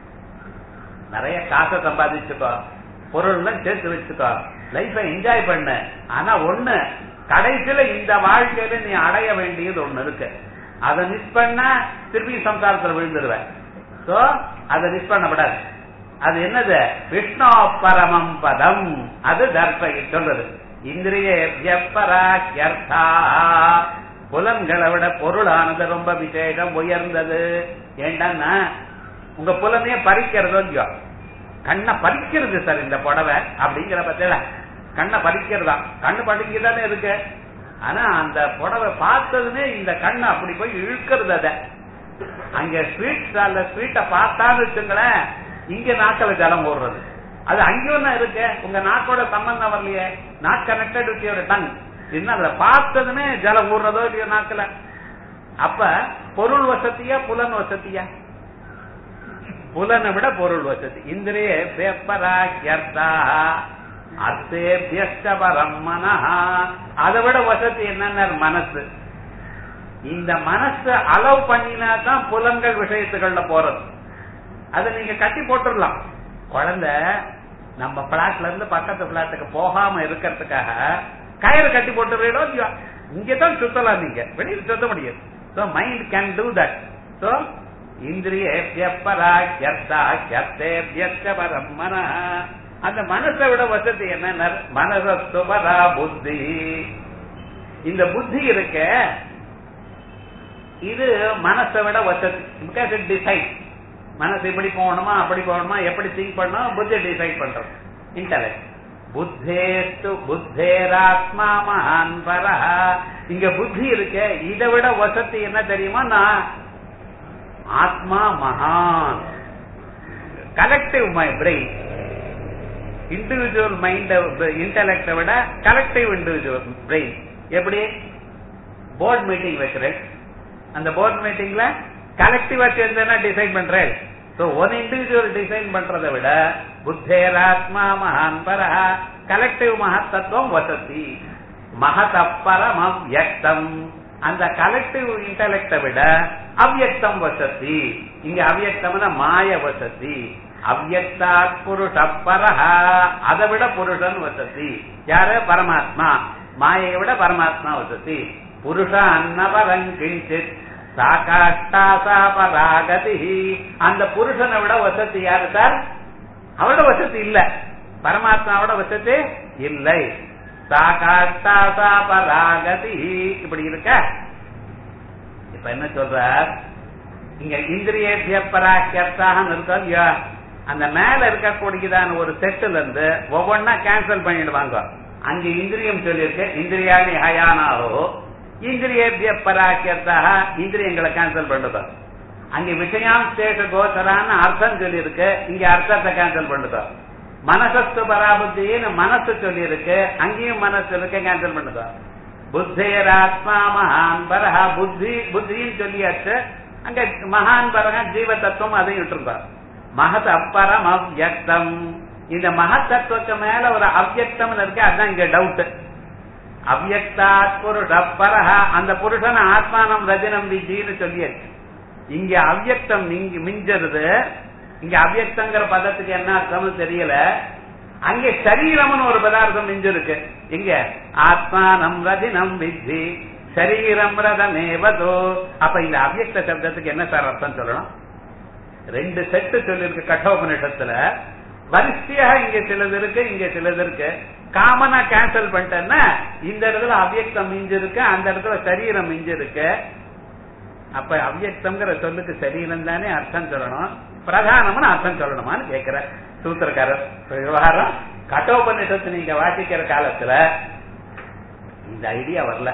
நிறைய காசை சம்பாதிச்சுக்கோ பொருள்லாம் சேர்த்து வச்சுக்கோ லைஃப என்ஜாய் பண்ண ஆனா ஒண்ணு கடைசியில இந்த வாழ்க்கையில நீ அடைய வேண்டியது ஒண்ணு இருக்கு அதை மிஸ் பண்ணா திருப்பி சம்சாரத்துல விழுந்துருவேன் சோ அதை மிஸ் பண்ணப்படாது அது என்னது விஷ்ணு பரமம் பதம் அது தர்ப்பகி சொல்றது இந்திரிய எப்பராக்கியர்த்தா புலன்களை விட பொருளானது ரொம்ப விசேஷம் உயர்ந்தது ஏண்டா உங்க புலனையே பறிக்கிறதோ இல்லையோ கண்ணை பறிக்கிறது சார் இந்த புடவை அப்படிங்கிற பத்தில கண்ணை பறிக்கிறதா கண்ணு பறிக்கதானே இருக்கு ஆனா அந்த புடவை பார்த்ததுமே இந்த கண்ணை அப்படி போய் இழுக்கிறது அத அங்க ஸ்வீட் ஸ்டால்ல ஸ்வீட்டை பார்த்தான்னு வச்சுங்களேன் இங்க நாக்கில ஜலம் ஓடுறது அது அங்கேயும் இருக்கு உங்க நாக்கோட சம்பந்தம் வரலையே not connected with your tongue என்ன அதுல பார்த்ததுமே ஜலம் ஊடுறதோ இல்லையோ நாக்குல அப்ப பொருள் வசதியா புலன் வசதியா புலனை விட பொருள் வசதி இந்திரிய பேப்பராக்கியர்த்தா அர்த்தேபியஸ்ட பரம் மனஹா அதை விட வசதி என்னன்னா மனசு இந்த மனசு அலவ் பண்ணினா தான் புலன்கள் விஷயத்துகள்ல போறது அதை நீங்க கட்டி போட்டுடலாம் குழந்தை நம்ம பிளாட்ல இருந்து பக்கத்து பிளாட்டுக்கு போகாம இருக்கிறதுக்காக கயிறு கட்டி போட்டுறீங்களோ இல்லையோ இங்கதான் சுத்தலாம் நீங்க வெளியில் சுத்த முடியாது so mind can do that so இந்திரியேபியப்பராக்கியர்த்தேபியஸ்ட பரம் மன அந்த மனசை விட வசதி என்ன மனசுபரா புத்தி இந்த புத்தி இருக்க இது மனசை விட வசதி பிகாஸ் இட் டிசைட் மனசு இப்படி போகணுமா அப்படி போகணுமா எப்படி திங்க் பண்ணணும் புத்தி டிசைட் பண்றது இன்டலெக்ட் புத்தேஸ்து புத்தேராத்மா மகான் பரா இங்க புத்தி இருக்க இதை விட வசதி என்ன தெரியுமா நான் ஆத்மா மகான் collective my brain individual mind intellect விட கலெக்டிவ் இண்டிவிஜுவல் பிரெயின் எப்படி போர்ட் மீட்டிங் வைக்கிறேன் அந்த போர்ட் மீட்டிங்ல கலெக்டிவா சேர்ந்தா டிசைட் பண்றேன் சோ ஒன் இண்டிவிஜுவல் டிசைன் பண்றதை விட புத்தேராத்மா மகான் பரா கலெக்டிவ் மகத்தத்துவம் வசதி மகதப்பரம் அவ்யக்தம் அந்த கலெக்டிவ் இன்டலெக்ட விட அவ்யக்தம் வசதி இங்க அவ்யக்தம்னா மாய வசதி அவ்யக்தாத் புருஷ பரஹா அதை விட புருஷன் வசதி யாரு பரமாத்மா மாயை விட பரமாத்மா வசதி புருஷ அன்னபரங் கிஞ்சித் சாகாஷ்டாசாபராகதி அந்த புருஷனை விட வசதி யாரு சார் அவரோட வசதி இல்ல பரமாத்மாவோட வசதி இல்லை சாகாஷ்டாசாபராகதி இப்படி இருக்க இப்ப என்ன சொல்ற இங்க இந்திரியேபிய பராக்கியர்த்தாக இருக்கோம் இல்லையா அந்த மேல இருக்கக்கூடியதான ஒரு செட்டுல இருந்து ஒவ்வொன்னா கேன்சல் பண்ணிடுவாங்க அங்க இந்திரியம் சொல்லியிருக்கு இந்திரியாணி ஹயானாவோ இந்திரியேபிய பராக்கியர்த்தாக இந்திரியங்களை கேன்சல் பண்ணுதோ அங்க விஷயாம் சேஷ கோச்சரான்னு அர்த்தம் சொல்லியிருக்கு இங்க அர்த்தத்தை கேன்சல் பண்ணுதோ மனசஸ்து பராபுத்தின்னு மனசு சொல்லி இருக்கு அங்கேயும் மனசு இருக்கு கேன்சல் பண்ணுதோ புத்தேராத்மா மகான் பரஹா புத்தி புத்தின்னு சொல்லியாச்சு அங்க மகான் பரஹா ஜீவ தத்துவம் அதையும் விட்டுருந்தார் மகத் அப்பரம் அவ்யக்தம் இந்த மகத்தத்துவக்கு மேல ஒரு அவ்யக்தம் இருக்கு அதுதான் இங்க டவுட் அவ்யக்தாத் புருஷ பரஹ அந்த புருஷன் ஆத்மானம் ரஜனம் விஜின்னு சொல்லியாச்சு இங்க அவ்யக்தம் நீங்க மிஞ்சறது இங்க அவ்யக்தங்கிற பதத்துக்கு என்ன அர்த்தம்னு தெரியல அங்கே சரீரம்னு ஒரு பதார்த்தம் மிஞ்சிருக்கு இங்க ஆத்மானம் ரஜினம் வித்தி சரீரம் ரதமேவதோ அப்ப இந்த அவ்யக்த சப்தத்துக்கு என்ன சார் அர்த்தம் சொல்லணும் ரெண்டு செட்டு சொல்லிருக்கு கட்டோபனிஷத்துல வரிசையாக இங்க சிலது இருக்கு இங்க சிலது இருக்கு காமனா கேன்சல் பண்ணிட்டேன்னா இந்த இடத்துல அவ்யக்தம் மிஞ்சிருக்கு அந்த இடத்துல சரீரம் மிஞ்சிருக்கு அப்ப அவ்யக்தம்ங்கிற சொல்லுக்கு சரீரம் தானே அர்த்தம் சொல்லணும் பிரதானம்னு அர்த்தம் சொல்லணுமான்னு கேக்குற சூத்திரக்காரர் விவகாரம் கட்டோபனிஷத்து நீங்க வாசிக்கிற காலத்துல இந்த ஐடியா வரல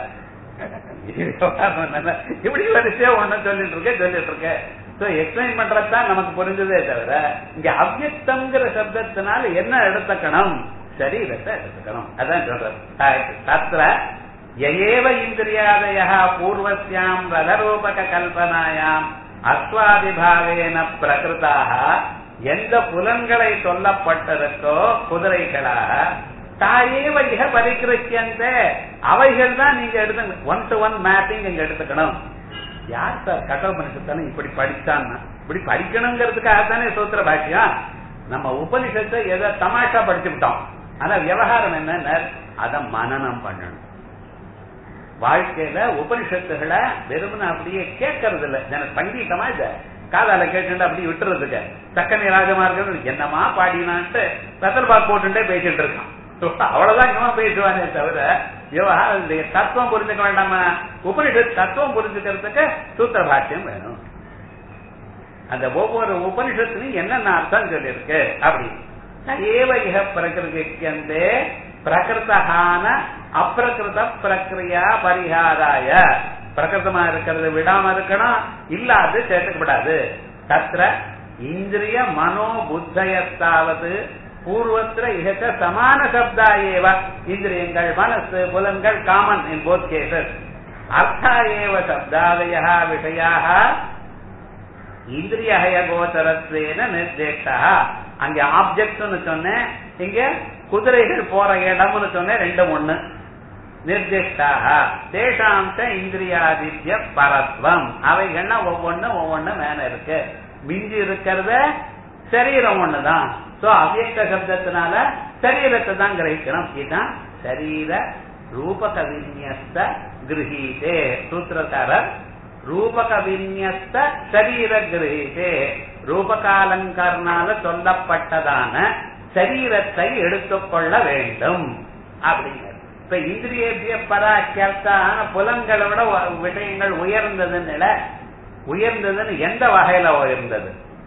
இப்படி வரிசையா ஒண்ணு சொல்லிட்டு இருக்க சொல்லிட்டு இருக்க சோ எக்ஸ்பிளைன் பண்றதுதான் நமக்கு புரிஞ்சதே தவிர இங்க அவ்யக்தம்ங்கிற சப்தத்தினால என்ன எடுத்துக்கணும் சரீரத்தை எடுத்துக்கணும் அதான் சொல்றது தத்திர எயேவ இந்திரியாதய பூர்வஸ்யாம் ரதரூபக கல்பனாயாம் அஸ்வாதிபாவேன பிரகிருதாக எந்த புலன்களை சொல்லப்பட்டிருக்கோ குதிரைகளாக தாயேவ இக பரிகிருக்கியந்த அவைகள் தான் நீங்க எடுத்து ஒன் டு ஒன் மேப்பிங் இங்க எடுத்துக்கணும் யார் சார் கடவுள் மனுஷத்தானே இப்படி படிச்சான்னா இப்படி படிக்கணுங்கிறதுக்காக தானே சூத்திர பாக்கியம் நம்ம உபனிஷத்தை எதை தமாஷா படிச்சு விட்டோம் ஆனா விவகாரம் என்ன அத மனநம் பண்ணணும் வாழ்க்கையில உபனிஷத்துகளை வெறுமன அப்படியே கேட்கறது இல்ல எனக்கு சங்கீதமா இத காதால கேட்டு அப்படி விட்டுறதுக்கு சக்கனை ராஜமார்கள் என்னமா பாடினான்ட்டு பெத்தல் போட்டுட்டே பேசிட்டு இருக்கான் அவ்வளவுதான் இவன் பேசுவானே தவிர விவகாரம் தத்துவம் புரிஞ்சுக்க வேண்டாமா உபனிஷத் தத்துவம் புரிஞ்சுக்கிறதுக்கு சூத்திர பாஷ்யம் வேணும் அந்த ஒவ்வொரு உபனிஷத்துலையும் என்னென்ன அர்த்தம் சொல்லியிருக்கு அப்படி ஏவ இக பிரகிருதிக்கந்தே பிரகிருத்தகான அப்பிரகிருத பிரக்ரியா பரிகாராய பிரகிருத்தமா இருக்கிறது விடாம இருக்கணும் இல்லாது சேர்த்துக்கப்படாது தத்திர இந்திரிய மனோ புத்தயத்தாவது பூர்வத்திர இகத்த சமான சப்தா ஏவ இந்திரியங்கள் மனசு புலன்கள் காமன் இன் போத் கேசஸ் அர்த்தா ஏவ சப்தாதய விஷயாக இந்திரியஹய கோச்சரத்வேன நிர்தேஷ்டா அங்க ஆப்ஜெக்ட்னு சொன்னேன் இங்க குதிரைகள் போற இடம்னு சொன்னேன் ரெண்டும் ஒண்ணு நிர்திஷ்டாக தேசாந்த இந்திரியாதித்ய பரத்வம் அவைகள்னா ஒவ்வொன்னு ஒவ்வொன்னு மேல இருக்கு மிஞ்சி இருக்கிறத சரீரம் ஒண்ணுதான் சோ அவ்யக்த சப்தத்தினால சரீரத்தை தான் கிரகிக்கணும் இதுதான் சரீர ரூபக விநியஸ்த கிரகீதே சூத்திரக்காரர் ரூபக விநியஸ்த சரீர கிரகீதே ரூபகாலங்கர்னால சொல்லப்பட்டதான சரீரத்தை எடுத்துக்கொள்ள வேண்டும் அப்படிங்கிறது இப்ப இந்திரியபிய பராக்கியர்த்தான புலன்களை விட விஷயங்கள் உயர்ந்ததுன்னு உயர்ந்ததுன்னு எந்த வகையில உயர்ந்தது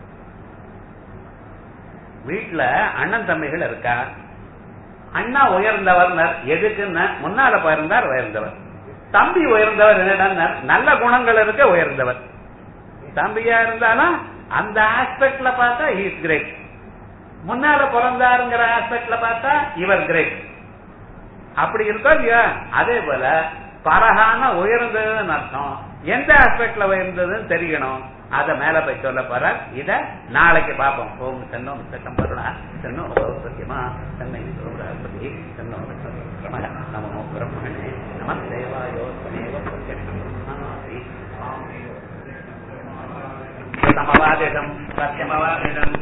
வீட்டுல அண்ணன் தம்பிகள் இருக்கா அண்ணா உயர்ந்தவர் எதுக்குன்னு முன்னால போயிருந்தார் உயர்ந்தவர் தம்பி உயர்ந்தவர் என்னடா நல்ல குணங்கள் இருக்க உயர்ந்தவர் தம்பியா இருந்தாலும் அந்த ஆஸ்பெக்ட்ல பார்த்தா இஸ் கிரேட் முன்னால பிறந்தாருங்கிற ஆஸ்பெக்ட்ல பார்த்தா இவர் கிரேட் அப்படி இருக்கோ இல்லையா அதே போல பரகான உயர்ந்ததுன்னு அர்த்தம் எந்த ஆஸ்பெக்ட்ல உயர்ந்ததுன்னு தெரியணும் அத மேல போய் சொல்ல போற இத நாளைக்கு பார்ப்போம் ஓம் சென்னோ மித்தம் கருணா சென்னோ சௌசரியமா சென்னை சௌராபதி சென்னோ நமோ பிரம்மணே நம தேவாயோ சமவாதிடம் சத்தியமவாதிடம்